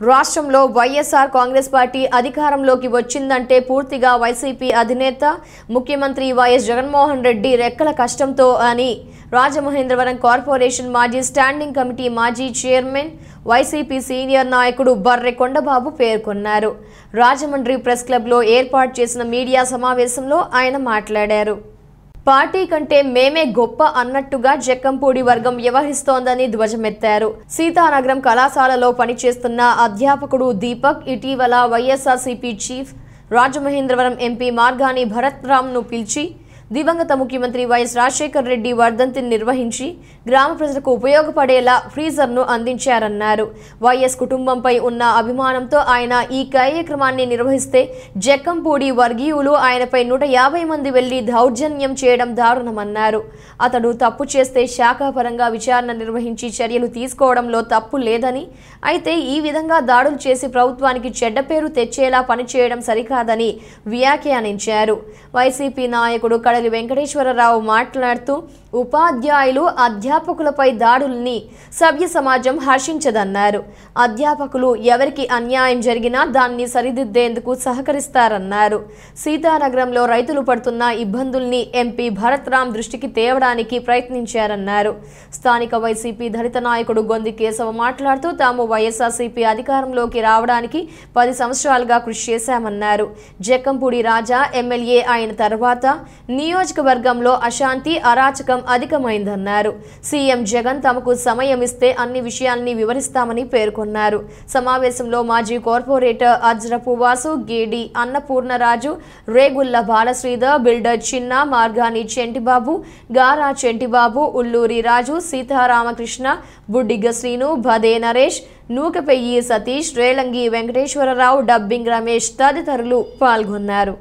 రాష్ట్రంలో వైఎస్ఆర్ కాంగ్రెస్ పార్టీ అధికారంలోకి వచ్చిందంటే పూర్తిగా వైసీపీ అధినేత ముఖ్యమంత్రి వైఎస్ జగన్మోహన్ రెడ్డి రెక్కల కష్టంతో అని రాజమహేంద్రవరం కార్పొరేషన్ మాజీ స్టాండింగ్ కమిటీ మాజీ చైర్మన్ వైసీపీ సీనియర్ నాయకుడు బర్రె కొండబాబు పేర్కొన్నారు రాజమండ్రి ప్రెస్ క్లబ్లో ఏర్పాటు చేసిన మీడియా సమావేశంలో ఆయన మాట్లాడారు పార్టీ కంటే మేమే గొప్ప అన్నట్టుగా జక్కంపూడి వర్గం వ్యవహరిస్తోందని ధ్వజమెత్తారు సీతానగరం కళాశాలలో పనిచేస్తున్న అధ్యాపకుడు దీపక్ ఇటీవల YSRCP chief Rajamahendravaram MP Margani Bharat రామ్ను పిలిచి దివంగత ముఖ్యమంత్రి వైఎస్ రాజశేఖర్ రెడ్డి వర్ధంతిని నిర్వహించి గ్రామ ప్రజలకు ఉపయోగపడేలా ఫ్రీజర్ను అందించారన్నారు వైఎస్ కుటుంబంపై ఉన్న అభిమానంతో ఆయన ఈ కార్యక్రమాన్ని నిర్వహిస్తే జక్కంపూడి వర్గీయులు ఆయనపై నూట యాభై మంది వెళ్లి దౌర్జన్యం చేయడం దారుణమన్నారు అతడు తప్పు చేస్తే శాఖాపరంగా విచారణ నిర్వహించి చర్యలు తీసుకోవడంలో తప్పు లేదని అయితే ఈ విధంగా దాడులు చేసి ప్రభుత్వానికి చెడ్డ పేరు తెచ్చేలా పనిచేయడం సరికాదని వ్యాఖ్యానించారు వైసీపీ నాయకుడు కడలి వెంకటేశ్వరరావు మాట్లాడుతూ ఉపాధ్యాయులు అధ్యాపకులపై దాడుల్ని సభ్య సమాజం హర్షించదన్నారు అధ్యాపకులు ఎవరికి అన్యాయం జరిగినా దాన్ని సరిదిద్దేందుకు సహకరిస్తారన్నారు సీతానగరంలో రైతులు పడుతున్న ఇబ్బందుల్ని ఎంపీ భరత్ రామ్ దృష్టికి తేవడానికి ప్రయత్నించారన్నారు స్థానిక వైసీపీ దళిత నాయకుడు గొంది కేశవ మాట్లాడుతూ తాము వైఎస్ఆర్సీపీ అధికారంలోకి రావడానికి పది సంవత్సరాలుగా కృషి చేశామన్నారు జక్కంపూడి రాజా ఎమ్మెల్యే అయిన తర్వాత నియోజకవర్గంలో అశాంతి అరాచకం అధికమైందన్నారు సీఎం జగన్ తమకు సమయం ఇస్తే అన్ని విషయాల్ని వివరిస్తామని పేర్కొన్నారు సమావేశంలో మాజీ కార్పొరేటర్ అజ్రపు వాసు గేడి అన్నపూర్ణరాజు రేగుల్ల బాలశ్రీధర్ బిల్డర్ చిన్న మార్గాని చెంటిబాబు గారా చెంటిబాబు ఉల్లూరి రాజు సీతారామకృష్ణ బుడ్డిగ శ్రీను భదే నరేష్ నూకపెయ్యి సతీష్ రేలంగి వెంకటేశ్వరరావు డబ్బింగ్ రమేష్ తదితరులు పాల్గొన్నారు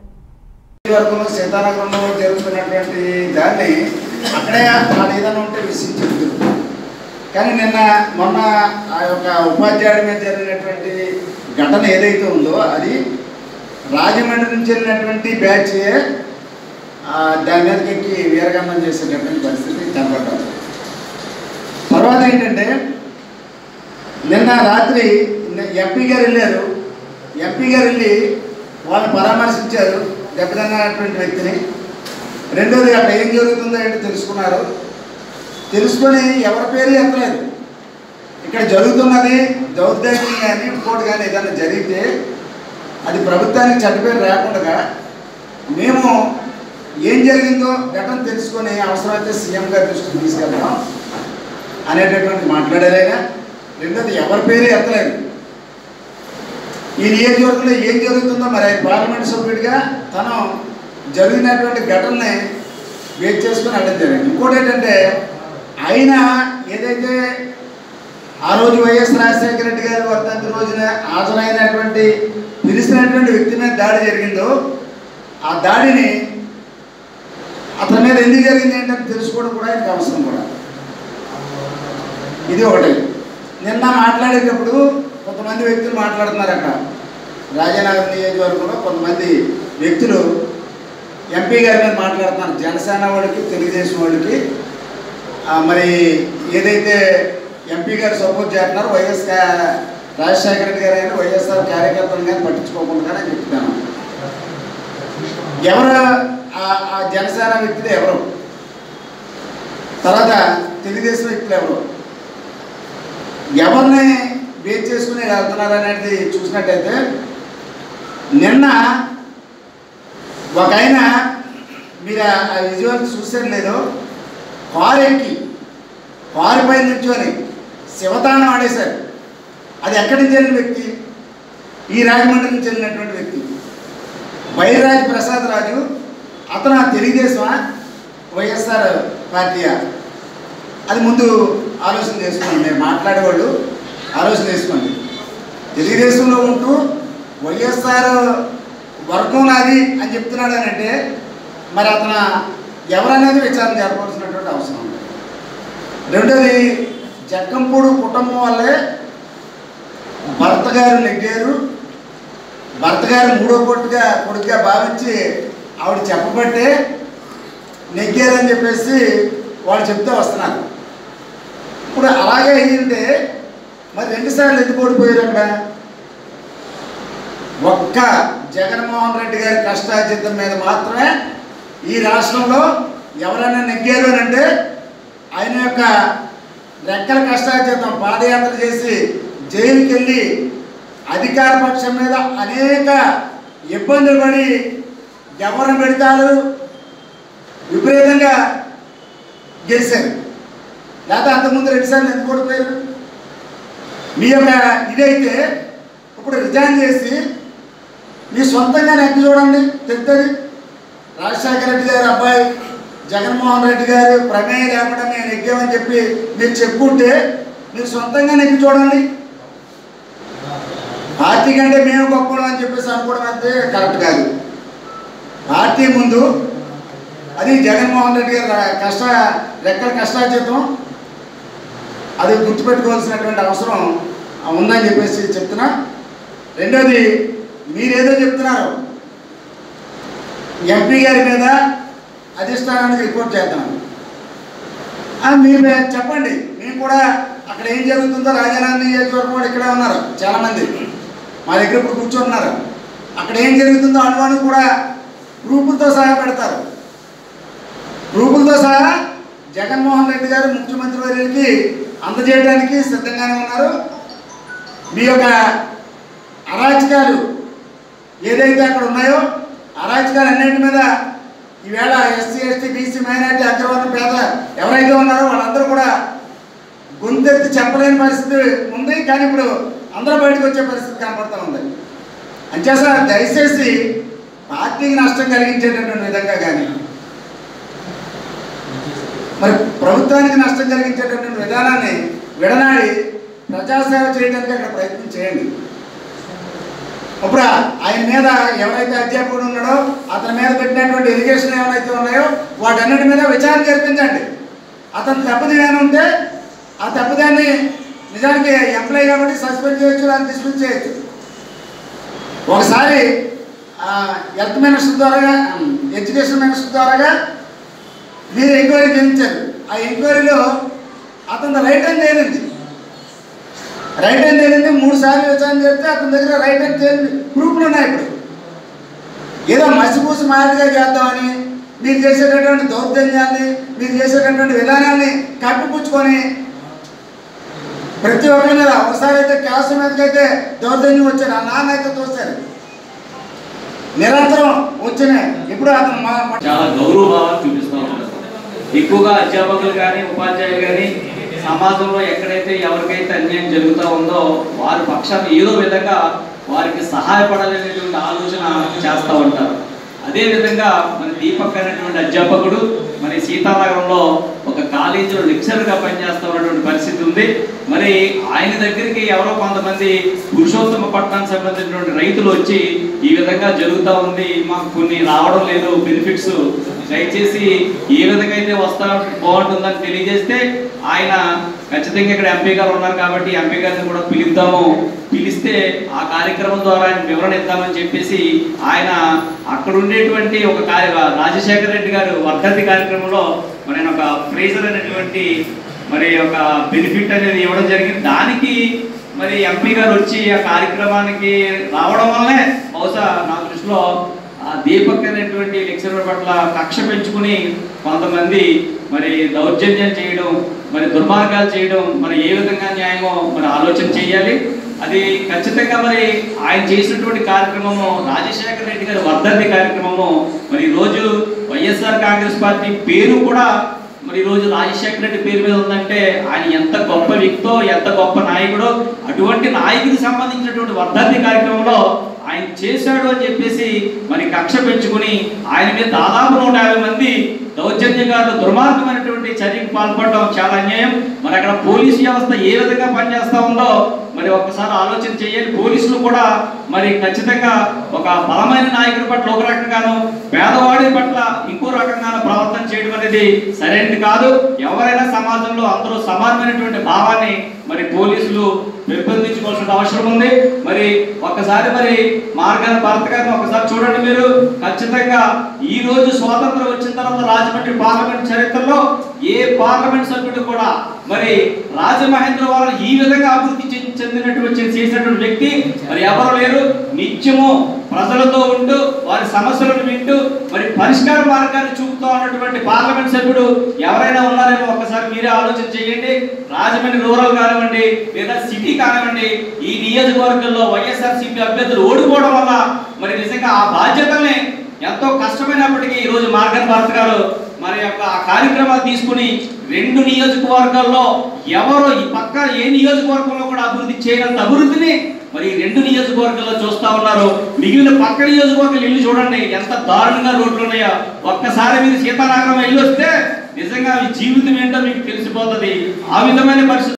వరకు సీతానగరంలో జరుగుతున్నటువంటి దాన్ని అక్కడే వాళ్ళు ఏదైనా ఉంటే విశ్వించదు కానీ నిన్న మొన్న ఆ యొక్క ఉపాధ్యాయుడి మీద జరిగినటువంటి ఘటన ఏదైతే ఉందో అది రాజమండ్రి నుంచి వెళ్ళినటువంటి బ్యాచ్ దాని మీదకి ఎక్కి వీరగమనం చేసేటటువంటి పరిస్థితి కనబడ్డారు తర్వాత ఏంటంటే నిన్న రాత్రి ఎంపీ గారు వెళ్ళారు ఎంపీ గారు వెళ్ళి వాళ్ళని పరామర్శించారు దెబ్బతిన్నటువంటి వ్యక్తిని రెండోది అక్కడ ఏం జరుగుతుందో ఏంటో తెలుసుకున్నారు తెలుసుకొని ఎవరి పేరు ఎత్తలేదు ఇక్కడ జరుగుతున్నది దౌర్జన్యం కానీ ఇంకోటి కానీ ఏదైనా జరిగితే అది ప్రభుత్వానికి చెడ్డ పేరు రాకుండా మేము ఏం జరిగిందో ఘటన తెలుసుకొని అవసరమైతే సీఎం గారి దృష్టికి తీసుకెళ్తాం అనేటటువంటి మాట్లాడారైనా రెండోది ఎవరి పేరు ఎత్తలేదు ఈ నియోజకవర్గంలో ఏం జరుగుతుందో మరి ఆయన పార్లమెంట్ సభ్యుడిగా తను జరిగినటువంటి ఘటనని వేట్ చేసుకుని అడ్డం జరిగింది ఇంకోటి ఏంటంటే ఆయన ఏదైతే ఆ రోజు వైఎస్ రాజశేఖర రెడ్డి గారి వర్ధంతి రోజున హాజరైనటువంటి పిలిచినటువంటి వ్యక్తి మీద దాడి జరిగిందో ఆ దాడిని అతని మీద ఎందుకు జరిగింది ఏంటని తెలుసుకోవడం కూడా ఆయనకు అవసరం కూడా ఇది ఒకటి నిన్న మాట్లాడేటప్పుడు కొంతమంది వ్యక్తులు మాట్లాడుతున్నారు అక్కడ రాజానగర్ నియోజకవర్గంలో కొంతమంది వ్యక్తులు ఎంపీ గారి మీద మాట్లాడుతున్నారు జనసేన వాళ్ళకి తెలుగుదేశం వాళ్ళకి ఆ, మరి ఏదైతే ఎంపీ గారు సపోర్ట్ చేస్తున్నారో వైఎస్ కా- రాజశేఖర రెడ్డి గారు అయినా వైఎస్ఆర్ కార్యకర్తలు కానీ పట్టించుకోకుండా కానీ చెప్తున్నాను ఎవరు ఆ- ఆ జనసేన వ్యక్తులు ఎవరు తర్వాత తెలుగుదేశం వ్యక్తులు ఎవరు ఎవరిని బేస్ చేసుకుని వెళ్తున్నారు అనేది చూసినట్టయితే నిన్న ఒక ఆయన మీరు ఆ- ఆ విజువల్ చూసారు లేదు కారు ఎక్కి కారు పై నుంచొని శివతానం ఆడేశారు అది ఎక్కడి నుంచి వెళ్ళిన వ్యక్తి ఈ రాజమండ్రి నుంచి వెళ్ళినటువంటి వ్యక్తి వైరాజ్ ప్రసాద్ రాజు అతను ఆ తెలుగుదేశమా వైఎస్ఆర్ పార్టీయా అది ముందు ఆలోచన చేసుకోండి మీరు మాట్లాడేవాళ్ళు ఆలోచన చేసుకోండి తెలుగుదేశంలో ఉంటూ వైఎస్ఆర్ వర్గం నాది అని చెప్తున్నాడు అని అంటే మరి అతను ఎవరనేది విచారణ జరపవలసినటువంటి అవసరం ఉంది రెండోది జక్కంపూడు కుటుంబం వల్లే భర్త గారు నెగ్గారు భర్త గారు మూడో కొట్టుగా కొడుకుగా భావించి ఆవిడ చెప్పబట్టే నెగ్గారని చెప్పేసి వాళ్ళు చెప్తే వస్తున్నారు ఇప్పుడు అలాగే అయ్యింటే మరి రెండు సార్లు ఎందుకు ఓడిపోయారు అక్కడ ఒక్క జగన్మోహన్ రెడ్డి గారి కష్టార్జితం మీద మాత్రమే ఈ రాష్ట్రంలో ఎవరైనా నెగ్గారు అని అంటే ఆయన యొక్క రెక్కల కష్టార్జితం పాదయాత్ర చేసి జైలుకి వెళ్ళి అధికార పక్షం మీద అనేక ఇబ్బందులు పడి ఎవరిని పెడతారు విపరీతంగా గెలిచారు లేకపోతే అంతకుముందు రెండుసార్లు ఎందుకు ఓడిపోయారు మీ యొక్క ఇదైతే ఇప్పుడు రిజైన్ చేసి మీ సొంతంగా నెక్కి చూడండి తెలుస్తుంది రాజశేఖర రెడ్డి గారి అబ్బాయి జగన్మోహన్ రెడ్డి గారు ప్రమేయం లేకుండా మేము నెగ్గామని చెప్పి మీరు చెప్పుకుంటే మీరు సొంతంగా నెగ్గి చూడండి పార్టీ కంటే మేము గొప్ప అని చెప్పేసి అనుకోవడం అయితే కరెక్ట్ కాదు పార్టీ ముందు అది జగన్మోహన్ రెడ్డి గారి ర- కష్ట రెక్కల కష్టార్జితం అది గుర్తుపెట్టుకోవాల్సినటువంటి అవసరం ఉందని చెప్పేసి చెప్తున్నా రెండోది మీరేదో చెప్తున్నారు ఎంపీ గారి మీద అధిష్టానానికి రిపోర్ట్ చేద్దాం ఆ, మీరు చెప్పండి మేము కూడా అక్కడ ఏం జరుగుతుందో రాజారాం నియోజకవర్గం కూడా ఇక్కడే ఉన్నారు చాలామంది మా దగ్గర ఇప్పుడు కూర్చుంటున్నారు అక్కడ ఏం జరుగుతుందో అనుమానం కూడా ప్రూఫులతో సహా పెడతారు ప్రూఫులతో సహా జగన్మోహన్ రెడ్డి గారు ముఖ్యమంత్రి వర్యులకి అందజేయడానికి సిద్ధంగానే ఉన్నారు మీ యొక్క అరాచకాలు ఏదైతే అక్కడ ఉన్నాయో అరాచకాలు అన్నింటి మీద ఈవేళ ఎస్సీ ఎస్టీ బీసీ మైనార్టీ అగ్రవర్ణ పేద ఎవరైతే ఉన్నారో వాళ్ళందరూ కూడా గొంతెత్తి చెప్పలేని పరిస్థితి ఉంది కానీ ఇప్పుడు అందరూ బయటకు వచ్చే పరిస్థితి కనపడుతూ ఉంది అంచేస దయచేసి పార్టీకి నష్టం కలిగించేటటువంటి విధంగా కానీ మరి ప్రభుత్వానికి నష్టం కలిగించేటటువంటి విధానాన్ని విడనాడి ప్రజాసేవ చేయడానికి అక్కడ ప్రయత్నం చేయండి ఇప్పుడు ఆయన మీద ఎవరైతే అధ్యాపకుడు ఉన్నాడో అతని మీద పెట్టినటువంటి ఎలిగేషన్ ఏమైతే ఉన్నాయో వాటన్నిటి మీద విచారణ జరిపించండి అతను తప్పుదేమైనా ఉంటే ఆ తప్పుదాన్ని నిజానికి ఎంప్లాయ్ కాబట్టి సస్పెండ్ చేయొచ్చు దాన్ని డిస్మిస్ చేయొచ్చు ఒకసారి హెల్త్ మినిస్టర్ ద్వారా ఎడ్యుకేషన్ మినిస్టర్ ద్వారాగా మీరు ఎంక్వైరీ చేయించారు ఆ ఎంక్వైరీలో అతను రైట్ అని తేలింది రైట్ అని తేలింది మూడు సార్లు విచారణ చేస్తే అతని దగ్గర రైట్ అని తేలింది ప్రూఫ్లు ఉన్నాయి ఇప్పుడు ఏదో మసిపూసి మాదిరిగా చేద్దామని మీరు చేసేటటువంటి దౌర్జన్యాన్ని మీరు చేసేటటువంటి విధానాన్ని కప్పిపుచ్చుకొని ప్రతి ఒక్కరి మీద ఒకసారి అయితే క్యాస్ట్ మీదకైతే దౌర్జన్యం వచ్చాడు ఆ నాన్న అయితే తోస్తారు నిరంతరం వచ్చినాయి ఇప్పుడు అతను మా మా- చాలా గౌరవభావాన్ని చూపిస్తూ ఉంటారు ఎక్కువగా అధ్యాపకులు కానీ ఉపాధ్యాయులు కానీ సమాజంలో ఎక్కడైతే ఎవరికైతే అన్యాయం జరుగుతూ ఉందో వారి పక్షాన్ని ఏదో విధంగా వారికి సహాయపడాలనేటువంటి ఆలోచన చేస్తూ ఉంటారు అదే విధంగా మన దీపక్ అనేటువంటి అధ్యాపకుడు మరి సీతానగరంలో ఒక కాలేజీలో లెక్చరర్గా పనిచేస్తూ ఉన్నటువంటి పరిస్థితి ఉంది మరి ఆయన దగ్గరికి ఎవరో కొంతమంది పురుషోత్తమ పట్టణానికి సంబంధించినటువంటి రైతులు వచ్చి ఈ విధంగా జరుగుతూ ఉంది మాకు కొన్ని రావడం లేదు బెనిఫిట్స్ దయచేసి ఏ విధంగా అయితే వస్తా బాగుంటుందని తెలియజేస్తే ఆయన ఖచ్చితంగా ఇక్కడ ఎంపీ గారు ఉన్నారు కాబట్టి ఎంపీ గారిని కూడా పిలుద్దాము పిలిస్తే ఆ కార్యక్రమం ద్వారా ఆయన వివరణ ఇద్దామని చెప్పేసి ఆయన అక్కడ ఉండేటువంటి ఒక కార్య రాజశేఖర రెడ్డి గారు వర్ధంతి కార్యక్రమంలో మరి ఆయన ఒక ఫ్రేజర్ అనేటువంటి మరి ఒక బెనిఫిట్ అనేది ఇవ్వడం జరిగింది దానికి మరి ఎంపీ గారు వచ్చి ఆ కార్యక్రమానికి రావడం వల్లనే బహుశా నా దృష్టిలో ఆ దీపక్ అనేటువంటి లెక్చరర్ పట్ల కక్ష పెంచుకుని కొంతమంది మరి దౌర్జన్యం చేయడం మరి దుర్మార్గాలు చేయడం మరి ఏ విధంగా న్యాయమో మరి ఆలోచన చేయాలి అది ఖచ్చితంగా మరి ఆయన చేసినటువంటి కార్యక్రమము రాజశేఖర రెడ్డి గారి వర్ధంతి కార్యక్రమము మరి ఈ రోజు వైఎస్ఆర్ కాంగ్రెస్ పార్టీ పేరు కూడా మరి ఈ రోజు రాజశేఖర రెడ్డి పేరు మీద ఉందంటే ఆయన ఎంత గొప్ప వ్యక్తో ఎంత గొప్ప నాయకుడో అటువంటి నాయకుడికి సంబంధించినటువంటి వర్ధంతి కార్యక్రమంలో ఆయన చేశాడు అని చెప్పేసి మరి కక్ష పెంచుకుని ఆయన మీద దాదాపు నూట యాభై మంది దౌర్జన్యకారులు దుర్మార్గమైనటువంటి చర్యకు పాల్పడడం చాలా అన్యాయం మరి అక్కడ పోలీసు వ్యవస్థ ఏ విధంగా పనిచేస్తా ఉందో మరి ఒక్కసారి ఆలోచన చేయాలి పోలీసులు కూడా మరి ఖచ్చితంగా ఒక బలమైన నాయకుడి పట్ల ఒక రకంగాను పేదవాడి పట్ల ఇంకో రకంగాను ప్రవర్తన చేయడం అనేది సరైనది కాదు ఎవరైనా సమాజంలో అందరూ సమానమైనటువంటి భావాన్ని మరి పోలీసులు పెంపొందించుకోవాల్సిన అవసరం ఉంది మరి ఒక్కసారి మరి మార్గాన భరత్ గారిని ఒకసారి చూడండి మీరు ఖచ్చితంగా ఈ రోజు స్వాతంత్రం వచ్చిన తర్వాత రాజమండ్రి పార్లమెంట్ చరిత్రలో ఏ పార్లమెంట్ సభ్యుడు కూడా మరి రాజమహేంద్రవరం ఈ విధంగా అభివృద్ధి చెంది- చెందినటువంటి చేసినటువంటి వ్యక్తి మరి ఎవరు లేరు నిత్యము ప్రజలతో ఉంటూ వారి సమస్యలను వింటూ మరి పరిష్కార మార్గాన్ని చూపుతూ ఉన్నటువంటి పార్లమెంట్ సభ్యుడు ఎవరైనా ఉన్నారేమో ఒక్కసారి మీరే ఆలోచన చేయండి రాజమండ్రి రూరల్ కానివ్వండి లేదా సిటీ కానివ్వండి ఈ నియోజకవర్గంలో వైఎస్ఆర్సీపీ అభ్యర్థులు ఓడిపోవడం వల్ల మరి నిజంగా ఆ బాధ్యతల్ని ఎంతో కష్టమైనప్పటికీ ఈ రోజు మార్గన్ భారత్ గారు మరి యొక్క ఆ కార్యక్రమాలు తీసుకుని రెండు నియోజకవర్గాల్లో ఎవరు ఈ పక్క ఏ నియోజకవర్గంలో కూడా అభివృద్ధి చేయనంత అభివృద్ధిని మరి ఈ రెండు నియోజకవర్గాల్లో చూస్తా ఉన్నారు మిగిలిన పక్క నియోజకవర్గాలు ఇల్లు చూడండి ఎంత దారుణంగా రోడ్లు ఉన్నాయో ఒక్కసారి మీరు సీతారామం ఇల్లు వస్తే నిజంగా మీ జీవితం ఏంటో మీకు తెలిసిపోతుంది ఆ విధమైన పరిస్థితి